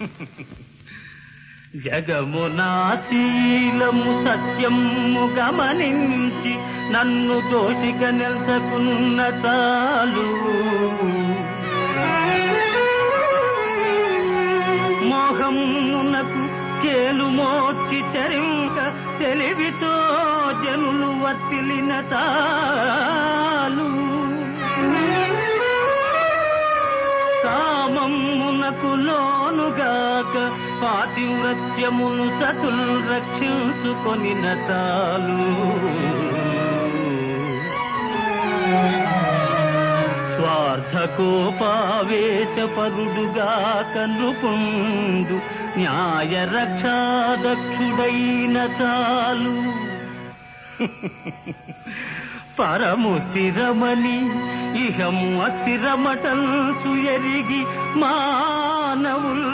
జగమునాశీలము సత్యము గమనించి నన్ను దోషిగా నిల్చకున్న చాలు మోహమునకు కేలు మోర్చి చరింక తెలివితో జనులు వర్తిలిన చాలు కామమునకు లోనుగాక పాతివ్రత్యమును సతులు రక్షించుకొని చాలు స్వార్థకోపావేశపరుడుగా కనుకుండు న్యాయ రక్షాదక్షుడైన చాలు పరము స్థిరమని ఇహము అస్థిరమటంచు ఎరిగి మానవుల్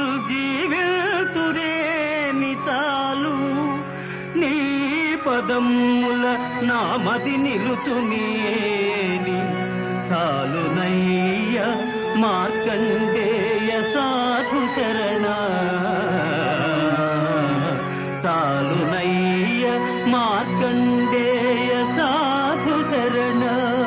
జీవితురేని చాలు నీ పదముల నామది నిలుచునేని చాలునయ్య మార్కండేయ సాధు శరణ చాలునయ్య మార్కండేయ సాధు శరణ